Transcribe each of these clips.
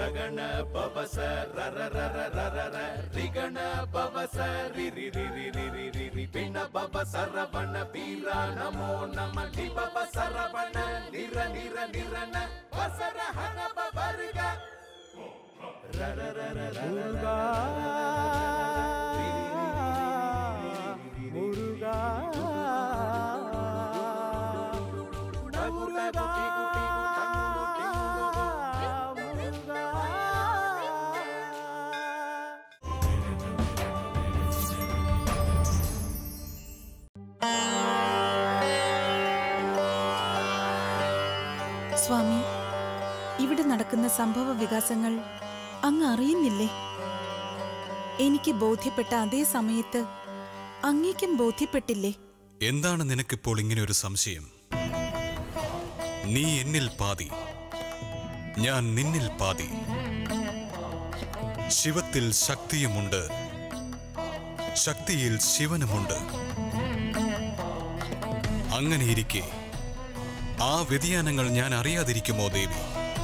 ರಗಣ ಪವಸ ರರ ರರ ರರ ರ ರಿಗಣ ಪವಸ ರಿ ರಿ ರಿ ರಿ ರಿ ರಿ ರಿ ರಿ ಪಿಣ ಪವ ಸರವಣ ಪೀರ ನಮೋ ನಮ ಲಿ ಪವ ಸರವಣ ನಿರ ನಿರ ನಿರನ ವಸರ ಹನ ಪವರ್ಗ ರರ ರರ ರರ முருகா முருகா முருகா முருகா സ്വാമി ഇവിടെ നടക്കുന്ന സംഭവ വികാസങ്ങൾ അങ്ങ് അറിയുന്നില്ലേ എനിക്ക് ബോധ്യപ്പെട്ട അതേ സമയത്ത് അങ്ങേക്കും ബോധ്യപ്പെട്ടില്ലേ എന്താണ് നിനക്കിപ്പോൾ ഇങ്ങനെ ഒരു സംശയം നീ എന്നിൽ പാതി ഞാൻ നിന്നിൽ പാതി ശിവത്തിൽ ശക്തിയുമുണ്ട് ശക്തിയിൽ ശിവനുമുണ്ട് അങ്ങനെയിരിക്കെ ആ വ്യതിയാനങ്ങൾ ഞാൻ അറിയാതിരിക്കുമോ ദേവി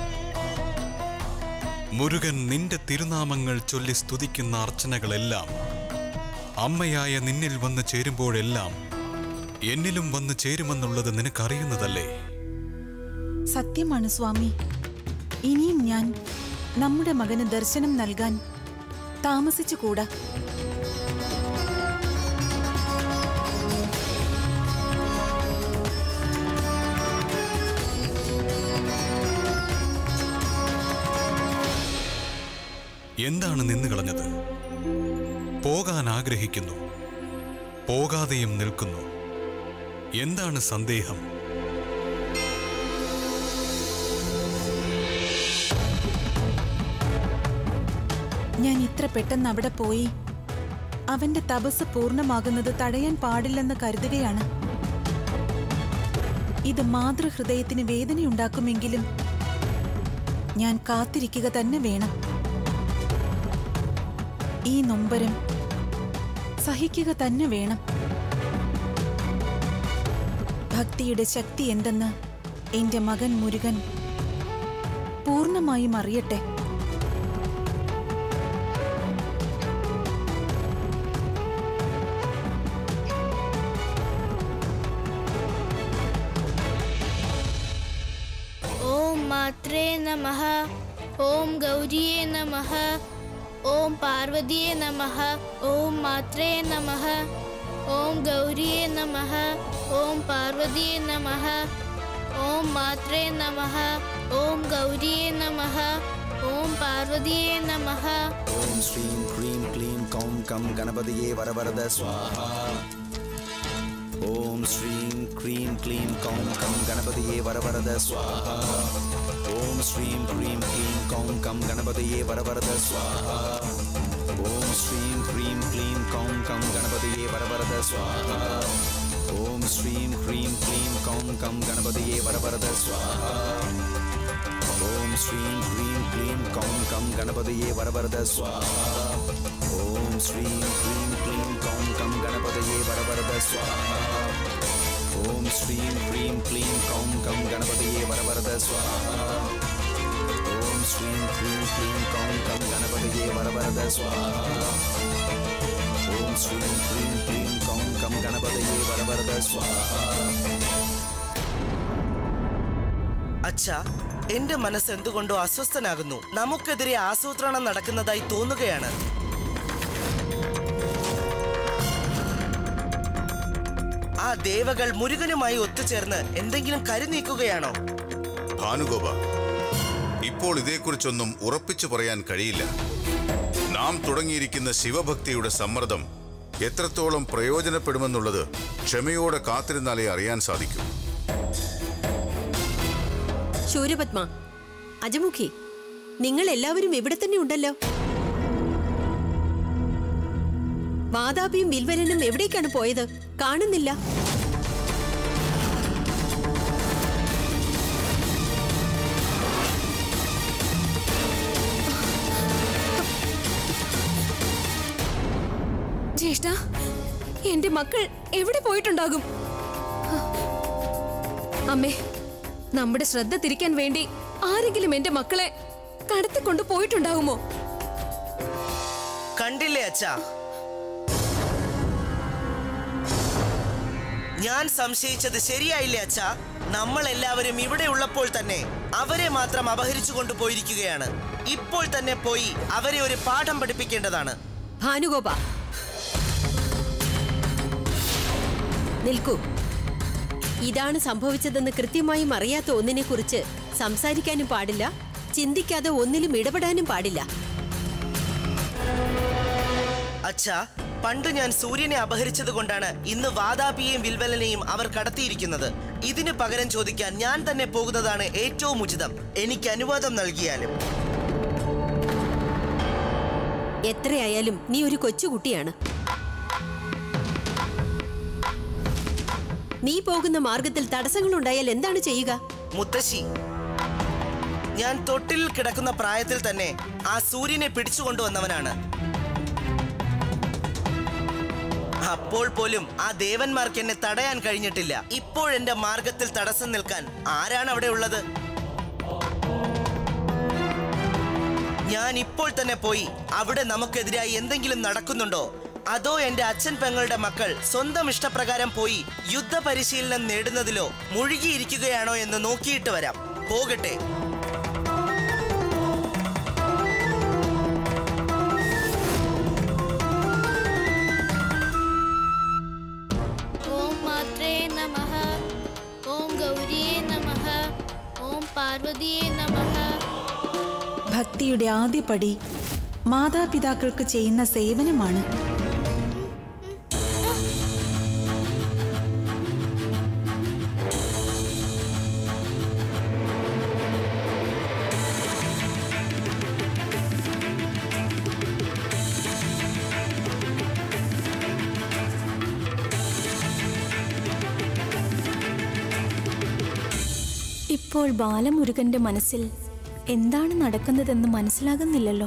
മുരുകൻ നിന്റെ തിരുനാമങ്ങൾ ചൊല്ലി സ്തുതിക്കുന്ന അർച്ചനകളെല്ലാം അമ്മയായ നിന്നിൽ വന്ന് ചേരുമ്പോഴെല്ലാം എന്നിലും വന്ന് ചേരുമെന്നുള്ളത് നിനക്കറിയുന്നതല്ലേ സത്യമാണ് സ്വാമി ഇനിയും ഞാൻ നമ്മുടെ മകന് ദർശനം നൽകാൻ താമസിച്ചുകൂടാ എന്താണ് നിന്ന് കളഞ്ഞത് പോകാൻ ആഗ്രഹിക്കുന്നു പോകാതെയും നിൽക്കുന്നു എന്താണ് സന്ദേഹം ഞാൻ ഇത്ര പെട്ടെന്ന് അവിടെ പോയി അവന്റെ തപസ് പൂർണ്ണമാകുന്നത് തടയാൻ പാടില്ലെന്ന് കരുതുകയാണ് ഇത് മാതൃഹൃദയത്തിന് വേദനയുണ്ടാക്കുമെങ്കിലും ഞാൻ കാത്തിരിക്കുക തന്നെ വേണം ഈ നൊമ്പരം സഹിക്കുക തന്നെ വേണം ഭക്തിയുടെ ശക്തി എന്തെന്ന് എന്റെ മകൻ മുരുകൻ പൂർണ്ണമായും അറിയട്ടെ ॐ मात्रे नमः ॐ गौर्ये नमः ॐ पार्वतीये नमः ॐ मात्रे नमः ॐ गौर्ये नमः ॐ पार्वतीये नमः ॐ मात्रे नमः ॐ गौर्ये नमः ॐ पार्वतीये नमः ॐ श्रीं क्रीं क्लीं कौं कं गणपतये वरवरद स्वाहा ॐ श्रीं क्रीं क्लीं कौं कं गणपतये वरवरद स्वाहा ॐ श्रीं क्रीं क्लीं कौं कं गणपतये वरवरद स्वाहा ॐ श्रीं क्रीं क्लीं कौं कं गणपतये वरवरद स्वाहा ॐ श्रीं क्रीं क्लीं कौं कं गणपतये वरवरद स्वाहा ॐ श्रीं क्रीं क्लीं कौं कं गणपतये वरवरद स्वाहा ॐ श्रीं क्रीं क्लीं कौं कं गणपतये वरवरद स्वाहा ॐ श्रीं क्रीं क्लीं कौं कं गणपतये वरवरद स्वाहा ॐ श्रीं क्रीं क्लीं कौं कं गणपतये वरवरद स्वाहा ॐ श्रीं क्रीं क्लीं कौं कं गणपतये वरवरद स्वाहा അച്ഛ എന്റെ മനസ്സ് എന്തുകൊണ്ടോ അസ്വസ്ഥനാകുന്നു നമുക്കെതിരെ ആസൂത്രണം നടക്കുന്നതായി തോന്നുകയാണ് ആ ദേവകൾ മുരുകനുമായി ഒത്തുചേർന്ന് എന്തെങ്കിലും കരുനീക്കുകയാണോ ഭാനുഗോപ ഇപ്പോൾ ഇതേക്കുറിച്ചൊന്നും ഉറപ്പിച്ചു പറയാൻ കഴിയില്ല നാം തുടങ്ങിയിരിക്കുന്ന ശിവഭക്തിയുടെ സമ്മർദ്ദം എത്രത്തോളം പ്രയോജനപ്പെടുമെന്നുള്ളത് ക്ഷമയോടെ കാത്തിരുന്നാലേ അറിയാൻ സാധിക്കൂ ശൂരപത്മ അജമുഖി നിങ്ങൾ എല്ലാവരും ഇവിടെ തന്നെ ഉണ്ടല്ലോ വാതാപിയും വിൽവരനും എവിടേക്കാണ് പോയത് കാണുന്നില്ല ജ്യേഷ്ഠ എന്റെ മക്കൾ എവിടെ പോയിട്ടുണ്ടാകും അമ്മേ നമ്മുടെ ശ്രദ്ധ തിരിക്കാൻ വേണ്ടി ആരെങ്കിലും എന്റെ മക്കളെ കടത്തിക്കൊണ്ട് പോയിട്ടുണ്ടാകുമോ കണ്ടില്ലേ അച്ഛാ ഞാൻ സംശയിച്ചത് ശരിയായില്ലേ അച്ഛാ നമ്മൾ എല്ലാവരും ഇവിടെ ഉള്ളപ്പോൾ തന്നെ അവരെ മാത്രം അപഹരിച്ചു കൊണ്ടുപോയിരിക്കുകയാണ് ഇപ്പോൾ തന്നെ പോയി അവരെ ഒരു പാഠം പഠിപ്പിക്കേണ്ടതാണ് ഭാനുഗോപ നിൽക്കൂ ഇതാണ് സംഭവിച്ചതെന്ന് കൃത്യമായും അറിയാത്ത ഒന്നിനെ കുറിച്ച് സംസാരിക്കാനും പാടില്ല ചിന്തിക്കാതെ ഒന്നിലും ഇടപെടാനും പാടില്ല അച്ഛാ പണ്ട് ഞാൻ സൂര്യനെ അപഹരിച്ചത് കൊണ്ടാണ് ഇന്ന് വാതാപിയെയും വിൽവലനെയും അവർ കടത്തിയിരിക്കുന്നത് ഇതിന് പകരം ചോദിക്കാൻ ഞാൻ തന്നെ പോകുന്നതാണ് ഏറ്റവും ഉചിതം എനിക്ക് അനുവാദം നൽകിയാലും എത്രയായാലും നീ ഒരു കൊച്ചുകുട്ടിയാണ് നീ പോകുന്ന മാർഗത്തിൽ തടസ്സങ്ങളുണ്ടായാൽ എന്താണ് ചെയ്യുക മുത്തശ്ശി ഞാൻ തൊട്ടിലിൽ കിടക്കുന്ന പ്രായത്തിൽ തന്നെ ആ സൂര്യനെ പിടിച്ചുകൊണ്ടുവന്നവനാണ് അപ്പോൾ പോലും ആ ദേവന്മാർക്ക് എന്നെ തടയാൻ കഴിഞ്ഞിട്ടില്ല ഇപ്പോഴെന്റെ മാർഗത്തിൽ തടസ്സം നിൽക്കാൻ ആരാണ് അവിടെ ഉള്ളത് ഞാൻ ഇപ്പോൾ തന്നെ പോയി അവിടെ നമുക്കെതിരായി എന്തെങ്കിലും നടക്കുന്നുണ്ടോ അതോ എന്റെ അച്ഛൻ പെങ്ങളുടെ മക്കൾ സ്വന്തം ഇഷ്ടപ്രകാരം പോയി യുദ്ധ പരിശീലനം നേടുന്നതിലോ മുഴുകിയിരിക്കുകയാണോ എന്ന് നോക്കിയിട്ട് വരാം പോകട്ടെ ഓം മാത്രേ നമഃ ഓം ഗൗരിയേ നമഃ ഓം പാർവതിയേ നമഃ ഭക്തിയുടെ ആദ്യപടി മാതാപിതാക്കൾക്ക് ചെയ്യുന്ന സേവനമാണ് ഇപ്പോൾ ബാലമുരുകന്റെ മനസ്സിൽ എന്താണ് നടക്കുന്നതെന്ന് മനസ്സിലാകുന്നില്ലല്ലോ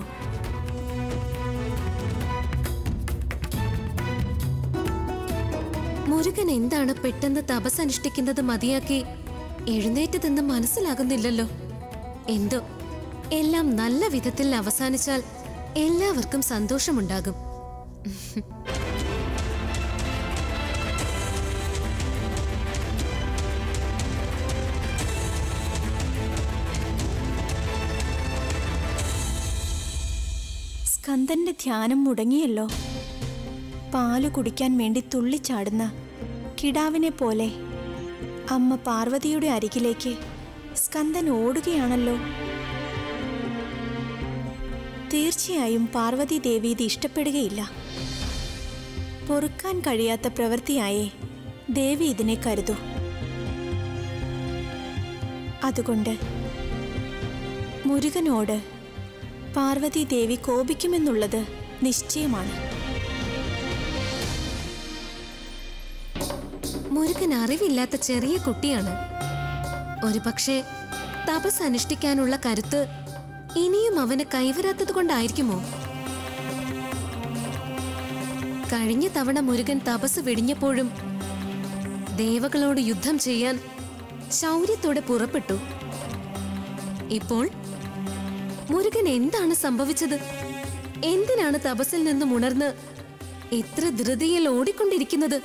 മുരുകൻ എന്താണ് പെട്ടെന്ന് തപസ് അനുഷ്ഠിക്കുന്നത് മതിയാക്കി എഴുന്നേറ്റതെന്ന് മനസ്സിലാകുന്നില്ലല്ലോ എന്തോ എല്ലാം നല്ല വിധത്തിൽ അവസാനിച്ചാൽ എല്ലാവർക്കും സന്തോഷമുണ്ടാകും സ്കന്ദന്റെ ധ്യാനം മുടങ്ങിയല്ലോ പാല് കുടിക്കാൻ വേണ്ടി തുള്ളിച്ചാടുന്ന കിടാവിനെ പോലെ അമ്മ പാർവതിയുടെ അരികിലേക്ക് സ്കന്ദൻ ഓടുകയാണല്ലോ തീർച്ചയായും പാർവതി ദേവി ഇത് ഇഷ്ടപ്പെടുകയില്ല പൊറുക്കാൻ കഴിയാത്ത പ്രവൃത്തിയായേ ദേവി ഇതിനെ കരുതൂ അതുകൊണ്ട് മുരുകനോട് പാർവതി ദേവി കോപിക്കുമെന്നുള്ളത് നിശ്ചയമാണ് മുരുകൻ അറിവില്ലാത്ത ചെറിയ കുട്ടിയാണ് ഒരുപക്ഷെ തപസ് അനുഷ്ഠിക്കാനുള്ള കരുത്ത് ഇനിയും അവന് കൈവരാത്തത് കൊണ്ടായിരിക്കുമോ കഴിഞ്ഞ തവണ മുരുകൻ തപസ് വെടിഞ്ഞപ്പോഴും ദേവകളോട് യുദ്ധം ചെയ്യാൻ ശൗര്യത്തോടെ പുറപ്പെട്ടു ഇപ്പോൾ മുരുകൻ എന്താണ് സംഭവിച്ചത് എന്തിനാണ് തപസ്സിൽ നിന്നും ഉണർന്ന് ഇത്ര ധൃതിയിൽ ഓടിക്കൊണ്ടിരിക്കുന്നത്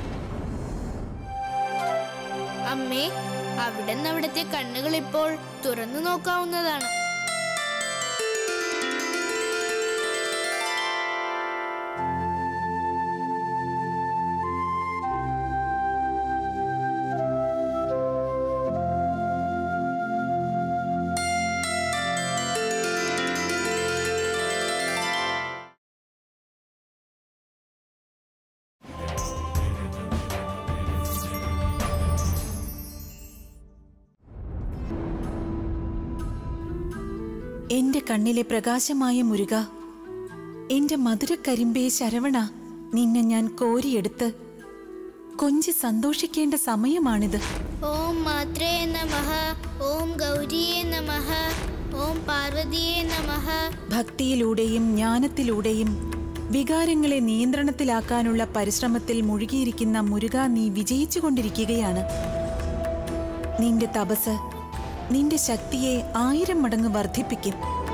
അമ്മേ അവിടെ നിന്ന് അവിടുത്തെ കണ്ണുകൾ ഇപ്പോൾ തുറന്നു നോക്കാവുന്നതാണ് എന്റെ കണ്ണിലെ പ്രകാശമായ മുരുക എന്റെ മധുരക്കരിമ്പേ ശരവണ നിന്നെ ഞാൻ കോരിയെടുത്ത് കൊഞ്ചി സന്തോഷിക്കേണ്ട സമയമാണിത് ഓം മാത്രേ നമഃ ഓം ഗൗരിയേ നമഃ ഓം പാർവതിയേ നമഃ ഭക്തിയിലൂടെയും ജ്ഞാനത്തിലൂടെയും വികാരങ്ങളെ നിയന്ത്രണത്തിലാക്കാനുള്ള പരിശ്രമത്തിൽ മുഴുകിയിരിക്കുന്ന മുരുക നീ വിജയിച്ചുകൊണ്ടിരിക്കുകയാണ് നിന്റെ തപസ് നിന്റെ ശക്തിയെ ആയിരം മടങ്ങ് വർദ്ധിപ്പിക്കും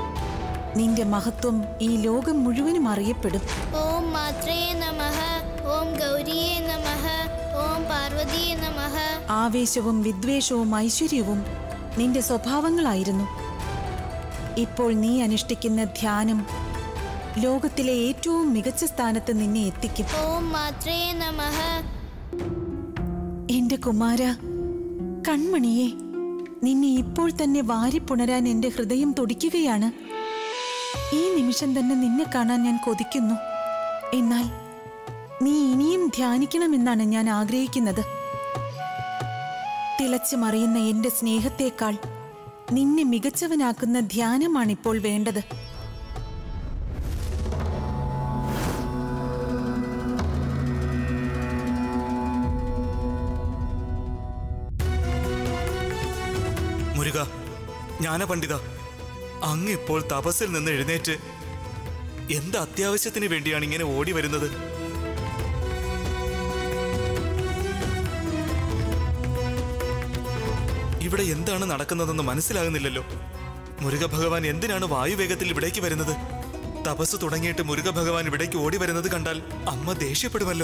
നിന്റെ മഹത്വം ഈ ലോകം മുഴുവനും അറിയപ്പെടും ഓം മാത്രയേ നമഃ ഓം ഗൗരിയേ നമഃ ഓം പാർവതിയേ നമഃ ആവേശവും വിദ്വേഷവും ഐശ്വര്യവും നിന്റെ സ്വഭാവങ്ങളായിരുന്നു ഇപ്പോൾ നീ അനുഷ്ഠിക്കുന്ന ധ്യാനം ലോകത്തിലെ ഏറ്റവും മികച്ച സ്ഥാനത്ത് നിന്നെ എത്തിക്കും ഓം മാത്രയേ നമഃ എന്റെ കുമാര കൺമണിയെ നിന്നെ ഇപ്പോൾ തന്നെ വാരിപ്പുണരാൻ എന്റെ ഹൃദയം തുടിക്കുകയാണ് ഈ നിമിഷം തന്നെ നിന്നെ കാണാൻ ഞാൻ കൊതിക്കുന്നു എന്നാൽ നീ ഇനിയും ധ്യാനിക്കണമെന്നാണ് ഞാൻ ആഗ്രഹിക്കുന്നത് തിളച്ചു മറിയുന്ന എന്റെ സ്നേഹത്തേക്കാൾ നിന്നെ മികച്ചവനാക്കുന്ന ധ്യാനമാണിപ്പോൾ വേണ്ടത് മുരുക ജ്ഞാനപണ്ഡിത അങ്ങ് ഇപ്പോൾ തപസ്സിൽ നിന്ന് എഴുന്നേറ്റ് എന്ത് അത്യാവശ്യത്തിന് വേണ്ടിയാണ് ഇങ്ങനെ ഓടി വരുന്നത് ഇവിടെ എന്താണ് നടക്കുന്നതെന്ന് മനസ്സിലാകുന്നില്ലല്ലോ മുരുക ഭഗവാൻ എന്തിനാണ് വായുവേഗത്തിൽ ഇവിടേക്ക് വരുന്നത് തപസ് തുടങ്ങിയിട്ട് മുരുക ഭഗവാൻ ഇവിടേക്ക് ഓടി വരുന്നത് കണ്ടാൽ അമ്മ ദേഷ്യപ്പെടുമല്ലോ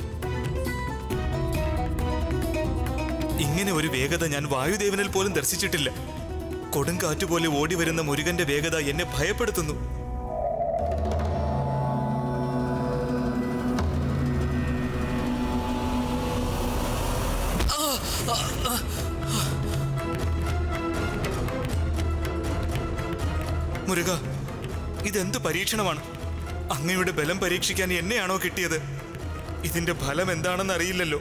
ഇങ്ങനെ ഒരു വേഗത ഞാൻ വായുദേവനിൽ പോലും ദർശിച്ചിട്ടില്ല കൊടുങ്കാറ്റുപോലെ ഓടി വരുന്ന മുരുകന്റെ വേഗത എന്നെ ഭയപ്പെടുത്തുന്നു മുരുക ഇതെന്ത് പരീക്ഷണമാണ് അങ്ങയുടെ ബലം പരീക്ഷിക്കാൻ എന്നെയാണോ കിട്ടിയത് ഇതിന്റെ ഫലം എന്താണെന്ന് അറിയില്ലല്ലോ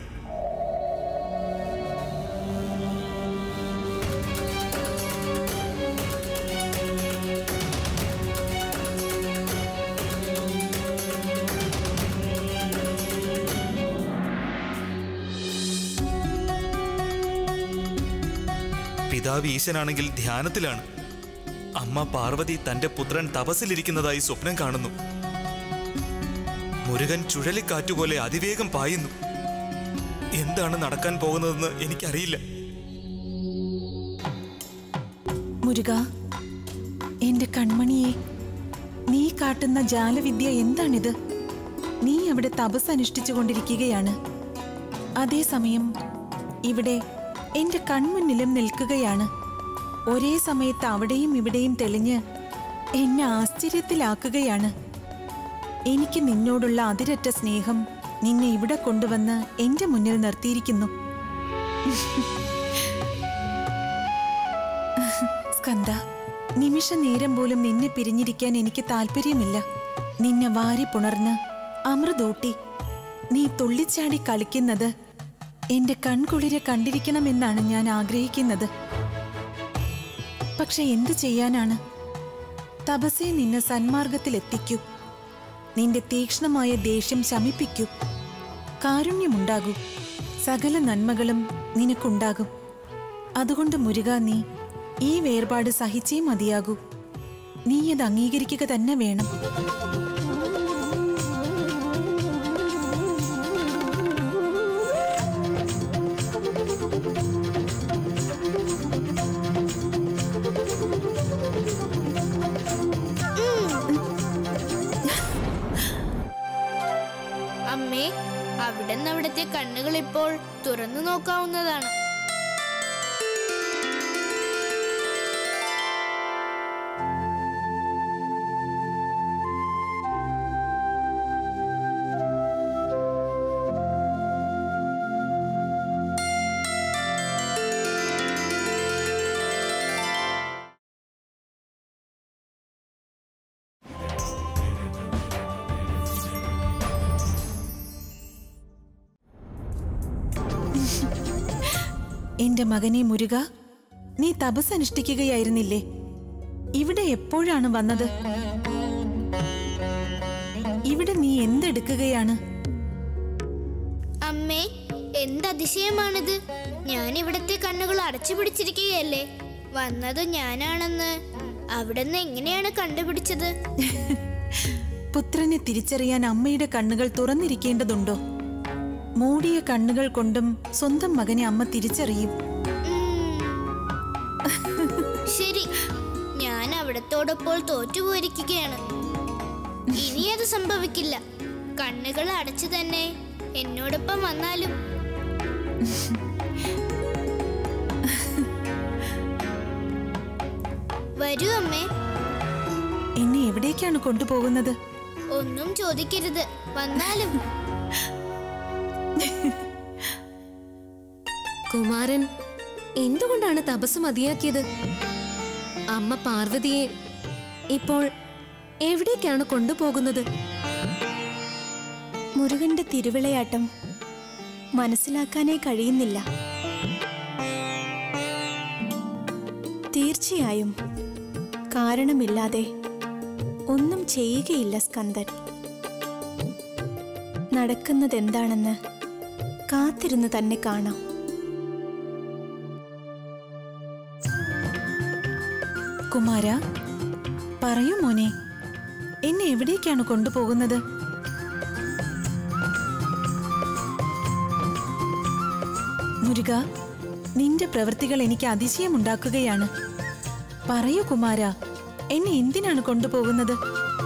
പിതാവ് ഈശനാണെങ്കിൽ ധ്യാനത്തിലാണ് അമ്മ പാർവതി തന്റെ പുത്രൻ തപസ്സിലിരിക്കുന്നതായി സ്വപ്നം കാണുന്നു മുരുകൻ ചുഴലിക്കാറ്റുപോലെ അതിവേഗം പായുന്നു എന്താണ് നടക്കാൻ പോകുന്നതെന്ന് എനിക്കറിയില്ല മുരുക എന്റെ കൺമണിയെ നീ കാട്ടുന്ന ജാലവിദ്യ എന്താണിത് നീ അവിടെ തപസ് അനുഷ്ഠിച്ചുകൊണ്ടിരിക്കുകയാണ് അതേസമയം ഇവിടെ എന്റെ കൺമുന്നിലും നിൽക്കുകയാണ് ഒരേ സമയത്ത് അവിടെയും ഇവിടെയും തെളിഞ്ഞ് എന്നെ ആശ്ചര്യത്തിലാക്കുകയാണ് എനിക്ക് നിന്നോടുള്ള അതിരറ്റ സ്നേഹം നിന്നെ ഇവിടെ കൊണ്ടുവന്ന് എന്റെ മുന്നിൽ നിർത്തിയിരിക്കുന്നു സ്കന്ദ നിമിഷ നേരം പോലും നിന്നെ പിരിഞ്ഞിരിക്കാൻ എനിക്ക് താല്പര്യമില്ല നിന്നെ വാരി പുണർന്ന് അമൃതൂട്ടി നീ തുള്ളിച്ചാടി കളിക്കുന്നത് എന്റെ കൺകുളിരെ കണ്ടിരിക്കണമെന്നാണ് ഞാൻ ആഗ്രഹിക്കുന്നത് പക്ഷെ എന്തു ചെയ്യാനാണ് തപസെ നിന്നെ സന്മാർഗത്തിലെത്തിക്കൂ നിന്റെ തീക്ഷ്ണമായ ദേഷ്യം ശമിപ്പിക്കൂ കാരുണ്യമുണ്ടാകൂ സകല നന്മകളും നിനക്കുണ്ടാകും അതുകൊണ്ട് മുരുക നീ ഈ വേർപാട് സഹിച്ചേ മതിയാകൂ നീ അത് അംഗീകരിക്കുക തന്നെ വേണം അമ്മേ അവിടെ നിന്ന് അവിടുത്തെ കണ്ണുകൾ ഇപ്പോൾ തുറന്നു നോക്കാവുന്നതാണ് എന്റെ മകനെ മുരുക നീ തപസ് അനുഷ്ഠിക്കുകയായിരുന്നില്ലേ ഇവിടെ എപ്പോഴാണ് വന്നത് ഇവിടെ നീ എന്തെടുക്കുകയാണ് അമ്മേ എന്ത് അതിശയമാണിത് ഞാൻ ഇവിടത്തെ കണ്ണുകൾ അടച്ചു പിടിച്ചിരിക്കുകയല്ലേ വന്നത് ഞാനാണെന്ന് അവിടുന്ന് എങ്ങനെയാണ് കണ്ടുപിടിച്ചത് പുത്രനെ തിരിച്ചറിയാൻ അമ്മയുടെ കണ്ണുകൾ തുറന്നിരിക്കേണ്ടതുണ്ടോ മൂടിയ കണ്ണുകൾ കൊണ്ടും സ്വന്തം മകനെ അമ്മ തിരിച്ചറിയും ശരി ഞാൻ ഞാൻ അവിടത്തോടൊപ്പോൾ തോറ്റുപോയിരിക്കുകയാണ് ഇനി അത് സംഭവിക്കില്ല കണ്ണുകൾ അടച്ചു തന്നെ എന്നോടൊപ്പം വന്നാലും വരൂ അമ്മേ എന്നെ എവിടേക്കാണ് കൊണ്ടുപോകുന്നത് ഒന്നും ചോദിക്കരുത് വന്നാലും കുമാരൻ എന്തുകൊണ്ടാണ് തപസ് മതിയാക്കിയത് അമ്മ പാർവതിയെ ഇപ്പോൾ എവിടേക്കാണ് കൊണ്ടുപോകുന്നത് മുരുകന്റെ തിരുവിളയാട്ടം മനസ്സിലാക്കാനേ കഴിയുന്നില്ല തീർച്ചയായും കാരണമില്ലാതെ ഒന്നും ചെയ്യുകയില്ല സ്കന്ദൻ നടക്കുന്നതെന്താണെന്ന് കാത്തിരുന്ന് തന്നെ കാണാം കുമാര പറയൂ മോനെ എന്നെ എവിടേക്കാണ് കൊണ്ടുപോകുന്നത് മുരുക നിന്റെ പ്രവൃത്തികൾ എനിക്ക് അതിശയമുണ്ടാക്കുകയാണ് പറയൂ കുമാര എന്നെ എന്തിനാണ് കൊണ്ടുപോകുന്നത്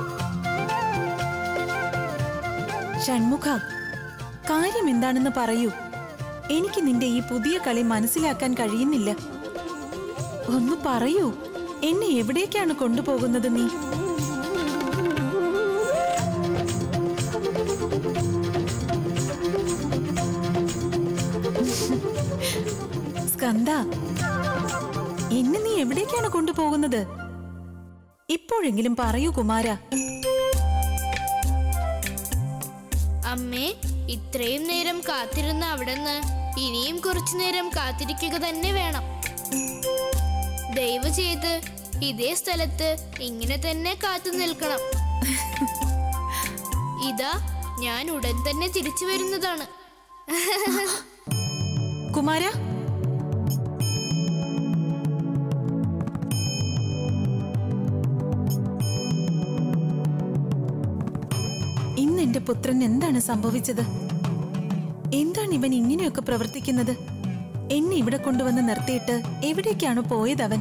ഷൺമുഖ കാര്യം എന്താണെന്ന് പറയൂ എനിക്ക് നിന്റെ ഈ പുതിയ കളി മനസ്സിലാക്കാൻ കഴിയുന്നില്ല ഒന്ന് പറയൂ എന്നെ എവിടേക്കാണ് കൊണ്ടുപോകുന്നത് നീ സ്കന്ദ എന്നെ നീ എവിടേക്കാണ് കൊണ്ടുപോകുന്നത് ഇപ്പോഴെങ്കിലും പറയൂ കുമാര അമ്മേ ഇത്രയും നേരം കാത്തിരുന്ന അവിടുന്ന് ഇനിയും കുറച്ചു നേരം കാത്തിരിക്കുക തന്നെ വേണം ദയവ് ചെയ്ത് ഇതേ സ്ഥലത്ത് ഇങ്ങനെ തന്നെ കാത്തു നിൽക്കണം ഇതാ ഞാൻ ഉടൻ തന്നെ തിരിച്ചു വരുന്നതാണ് കുമാര ഇന്ന് എന്റെ പുത്രൻ എന്താണ് സംഭവിച്ചത് എന്താണ് ഇവൻ ഇങ്ങനെയൊക്കെ പ്രവർത്തിക്കുന്നത് എന്നെ ഇവിടെ കൊണ്ടുവന്ന് നിർത്തിയിട്ട് എവിടേക്കാണ് പോയതവൻ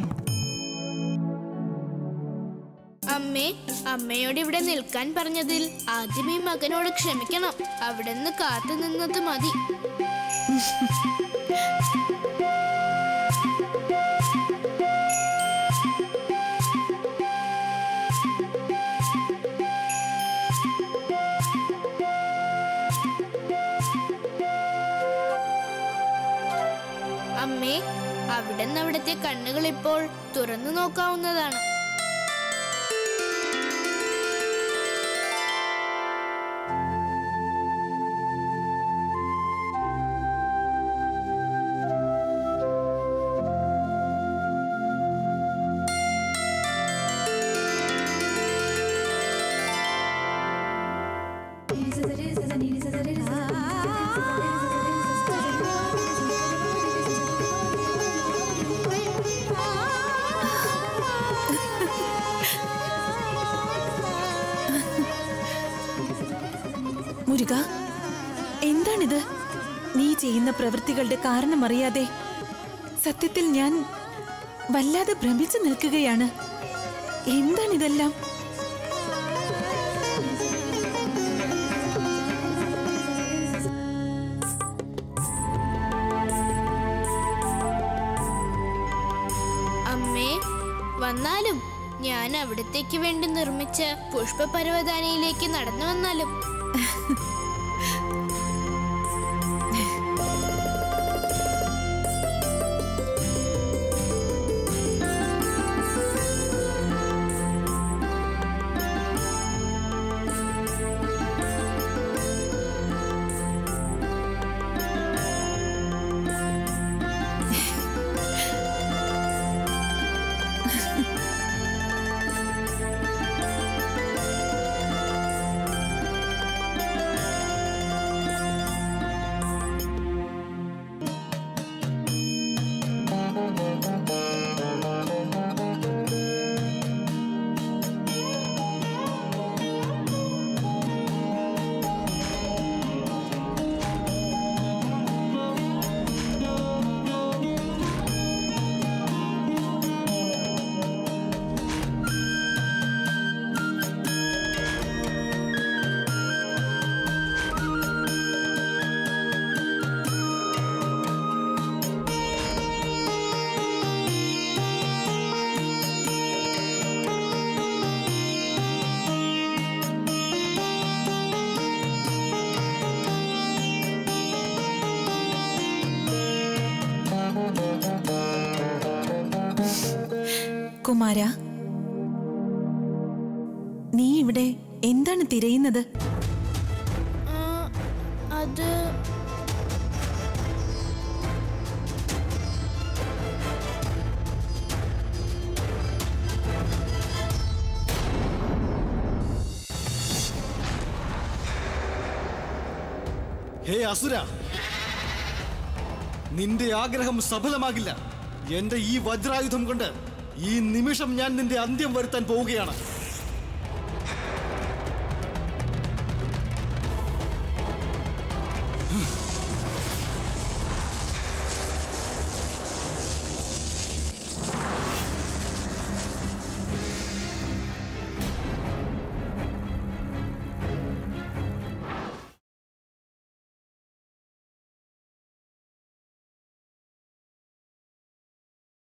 അമ്മേ അമ്മയോട് ഇവിടെ നിൽക്കാൻ പറഞ്ഞതിൽ ആദ്യം ഈ മകനോട് ക്ഷമിക്കണം അവിടുന്ന് കാത്തു നിന്നത് മതി അമ്മേ അവിടുന്ന് അവിടുത്തെ കണ്ണുകൾ ഇപ്പോൾ തുറന്നു നോക്കാവുന്നതാണ് മുരുക എന്താണിത് നീ ചെയ്യുന്ന പ്രവൃത്തികളുടെ കാരണമറിയാതെ സത്യത്തിൽ ഞാൻ വല്ലാതെ ഭ്രമിച്ചു നിൽക്കുകയാണ് എന്താണിതെല്ലാം അമ്മേ വന്നാലും ഞാൻ അവിടത്തേക്ക് വേണ്ടി നിർമ്മിച്ച പുഷ്പപരവതാനിയിലേക്ക് നടന്നു വന്നാലും കുമാര നീ ഇവിടെ എന്താണ് തിരയുന്നത് ആ, അത് ഹേ അസുര നിന്റെ ആഗ്രഹം സഫലമാകില്ല എന്റെ ഈ വജ്രായുധം കൊണ്ട് ഈ നിമിഷം ഞാൻ നിന്റെ അന്ത്യം വരുത്താൻ പോവുകയാണ്